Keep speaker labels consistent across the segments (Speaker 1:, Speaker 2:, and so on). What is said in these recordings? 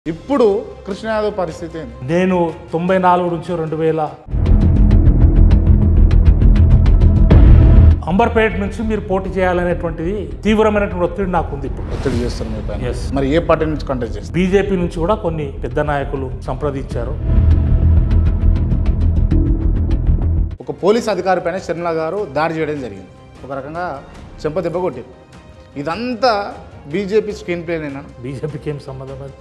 Speaker 1: ఇప్పుడు కృష్ణ యాదవ్ పరిస్థితి ఏంది
Speaker 2: నేను తొంభై నాలుగు నుంచి రెండు వేల అంబర్పేట నుంచి మీరు పోటీ చేయాలనేటువంటిది తీవ్రమైనటువంటి ఒత్తిడి నాకు ఉంది ఇప్పుడు
Speaker 1: ఒత్తిడి చేస్తారు మీ పైన
Speaker 2: Yes.
Speaker 1: మరి ఏ పార్టీ నుంచి కంటెస్ట్ చేస్తారు
Speaker 2: బీజేపీ నుంచి కూడా కొన్ని పెద్ద నాయకులు సంప్రదించారు
Speaker 1: ఒక పోలీస్ అధికారి పైన శర్మిల గారు దాడి చేయడం జరిగింది ఒక రకంగా చెంప దెబ్బ కొట్టారు ఇదంతా బీజేపీ స్క్రీన్ ప్లేనేనా
Speaker 2: బీజేపీకి ఏం సంబంధం అది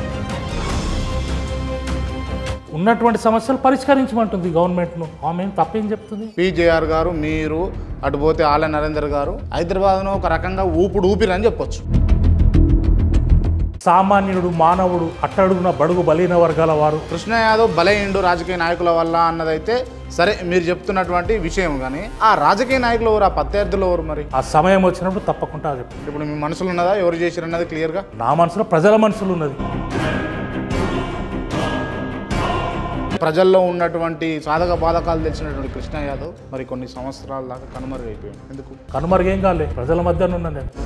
Speaker 2: ఉన్నటువంటి సమస్యలు పరిష్కరించమంటుంది గవర్నమెంట్ను ఆమె ఏం తప్పేం చెప్తుంది
Speaker 1: పీజేఆర్ గారు మీరు అటు పోతే ఆల నరేందర్ గారు హైదరాబాద్ను ఒక రకంగా ఊపుడు ఊపిరని చెప్పొచ్చు
Speaker 2: సామాన్యుడు మానవుడు అట్టడుగున బడుగు బలీన వర్గాల వారు
Speaker 1: కృష్ణ యాదవ్ బలైండు రాజకీయ నాయకుల వల్ల అన్నదైతే సరే మీరు చెప్తున్నటువంటి విషయం కానీ ఆ రాజకీయ నాయకులు ఎవరు ఆ ప్రత్యర్థులు ఎవరు మరి
Speaker 2: ఆ సమయం వచ్చినప్పుడు తప్పకుండా అది చెప్తాను
Speaker 1: ఇప్పుడు మీ మనసులో ఉన్నదా ఎవరు చేశారు అన్నది క్లియర్గా
Speaker 2: నా మనసులో ప్రజల మనసులో ఉన్నది
Speaker 1: ప్రజల్లో ఉన్నటువంటి సాధక బాధకాలు తెలిసినటువంటి కృష్ణ యాదవ్ మరి కొన్ని సంవత్సరాల దాకా కనుమరుగైపోయాడు ఎందుకు
Speaker 2: కనుమరుగేం కాలే ప్రజల మధ్యన ఉన్నా నేను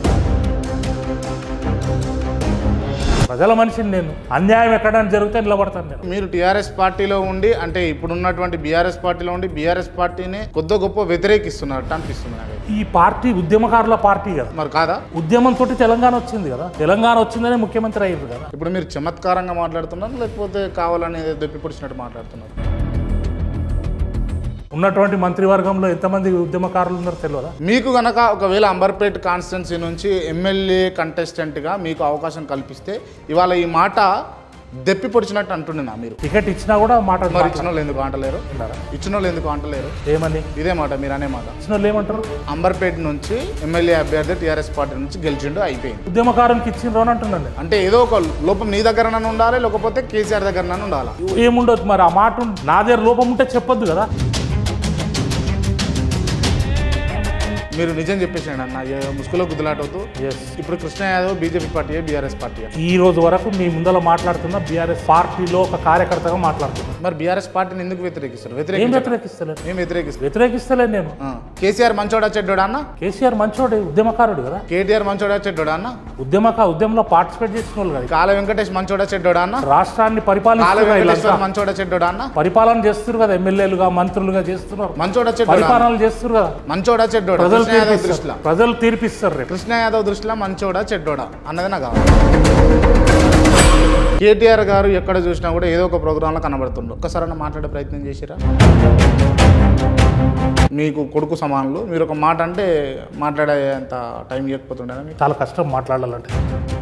Speaker 2: ప్రజల మనిషిని నేను అన్యాయం ఎక్కడైనా జరిగితే నిలబడతాను నేను
Speaker 1: మీరు టీఆర్ఎస్ పార్టీలో ఉండి అంటే ఇప్పుడున్నటువంటి బీఆర్ఎస్ పార్టీలో ఉండి బీఆర్ఎస్ పార్టీని కొద్ది గొప్ప వ్యతిరేకిస్తున్నట్టు అనిపిస్తుంది నాకు
Speaker 2: ఈ పార్టీ ఉద్యమకారుల పార్టీ కదా
Speaker 1: మరి కాదా
Speaker 2: ఉద్యమంతో తెలంగాణ వచ్చింది కదా తెలంగాణ వచ్చిందనే ముఖ్యమంత్రి అయ్యింది కదా
Speaker 1: ఇప్పుడు మీరు చమత్కారంగా మాట్లాడుతున్నారు లేకపోతే కావాలని దొప్పిపొడిచినట్టు మాట్లాడుతున్నారు
Speaker 2: ఉన్నటువంటి మంత్రివర్గంలో ఎంతమంది ఉద్యమకారులు ఉన్నారో తెలియదా
Speaker 1: మీకు గనక ఒకవేళ అంబర్పేట్ కాన్స్టిట్యున్సీ నుంచి ఎమ్మెల్యే కంటెస్టెంట్గా మీకు అవకాశం కల్పిస్తే ఇవాళ ఈ మాట దెప్పి పొడిచినట్టు అంటున్నా మీరు
Speaker 2: టికెట్ ఇచ్చినా కూడా మాట
Speaker 1: మరి ఇచ్చిన వాళ్ళు ఎందుకు అంటలేరు
Speaker 2: మాట్లాడారా?
Speaker 1: ఇచ్చిన వాళ్ళు ఎందుకు అంటలేరు
Speaker 2: ఏమని
Speaker 1: ఇదే మాట మీరు అనే మాట
Speaker 2: ఇచ్చిన వాళ్ళు ఏమంటారు
Speaker 1: అంబర్పేట నుంచి ఎమ్మెల్యే అభ్యర్థి టీఆర్ఎస్ పార్టీ నుంచి గెలిచిండు అయిపోయింది
Speaker 2: ఉద్యమకారునికి ఇచ్చిండ్రు అని అంటున్నాను నేను
Speaker 1: అంటే ఏదో ఒక లోపం నీ దగ్గర ఉండాలి లేకపోతే కేసీఆర్ దగ్గర ఉండాలి
Speaker 2: ఏముండొచ్చు మరి ఆ మాట ఉం- నా దగ్గర లోపం ఉంటే చెప్పొద్దు కదా
Speaker 1: మీరు నిజం చెప్పేసాడు అన్న ఏ ముసుగులో గుద్దులాట అవుతూ
Speaker 2: ఎస్
Speaker 1: ఇప్పుడు Krishna Yadav BJP party BRS party
Speaker 2: ఈ రోజు వరకు మీ ముందర మాట్లాడుతున్న బీఆర్ఎస్ పార్టీలో ఒక కార్యకర్తగా మాట్లాడుతున్నా
Speaker 1: మరి బీఆర్ఎస్ పార్టీని ఎందుకు వ్యతిరేకిస్తారు
Speaker 2: ఏం
Speaker 1: వ్యతిరేకించారు
Speaker 2: వ్యతిరేకిస్తలేను
Speaker 1: ఏం వ్యతిరేకిస్తారు
Speaker 2: వ్యతిరేకిస్తలేను నేను
Speaker 1: ఆ. కేసీఆర్ మంచోడా చెడ్డోడా అన్న
Speaker 2: కేసీఆర్ మంచోడే ఉద్యమకారుడు కదా
Speaker 1: కేటీఆర్ మంచోడా చెడ్డోడా అన్న
Speaker 2: ఉద్యమక ఉద్యమంలో పార్టిసిపేట్ చేసిన వాళ్ళు కదా
Speaker 1: కాల వెంకటేష్ మంచోడా చెడ్డోడా అన్న
Speaker 2: రాష్ట్రాన్ని
Speaker 1: కాల
Speaker 2: పరిపాలిస్తున్నారు వీళ్ళంతా.
Speaker 1: వెంకటేశ్వర మంచోడా చెడ్డోడా అన్న
Speaker 2: పరిపాలన చేస్తున్నారు కదా ఎమ్మెల్యేలుగా మంత్రులుగా చేస్తున్నారు
Speaker 1: మంచోడా చెడ్డోడా
Speaker 2: పరిపాలన చేస్తున్నారు కదా
Speaker 1: మంచోడా చెడ్డోడా
Speaker 2: ప్రజలు
Speaker 1: కృష్ణ యాదవ్
Speaker 2: తీర్పిస్తారు
Speaker 1: దృష్టిలో
Speaker 2: ప్రజలు తీర్పిస్తారు రేపు
Speaker 1: కృష్ణ యాదవ్ దృష్టిలో మంచోడా చెడ్డోడా అన్నది నాకు కావాలి కేటీఆర్ గారు ఎక్కడ చూసినా కూడా ఏదో ఒక ప్రోగ్రాంలో కనబడుతుండ్రు ఒక్కసారైనా మాట్లాడే ప్రయత్నం చేసిరా మీకు కొడుకు సమానులు మీరు ఒక మాట అంటే మాట్లాడే అంత టైం ఇవ్వకపోతుండే మీకు
Speaker 2: చాలా కష్టం మాట్లాడాలంటే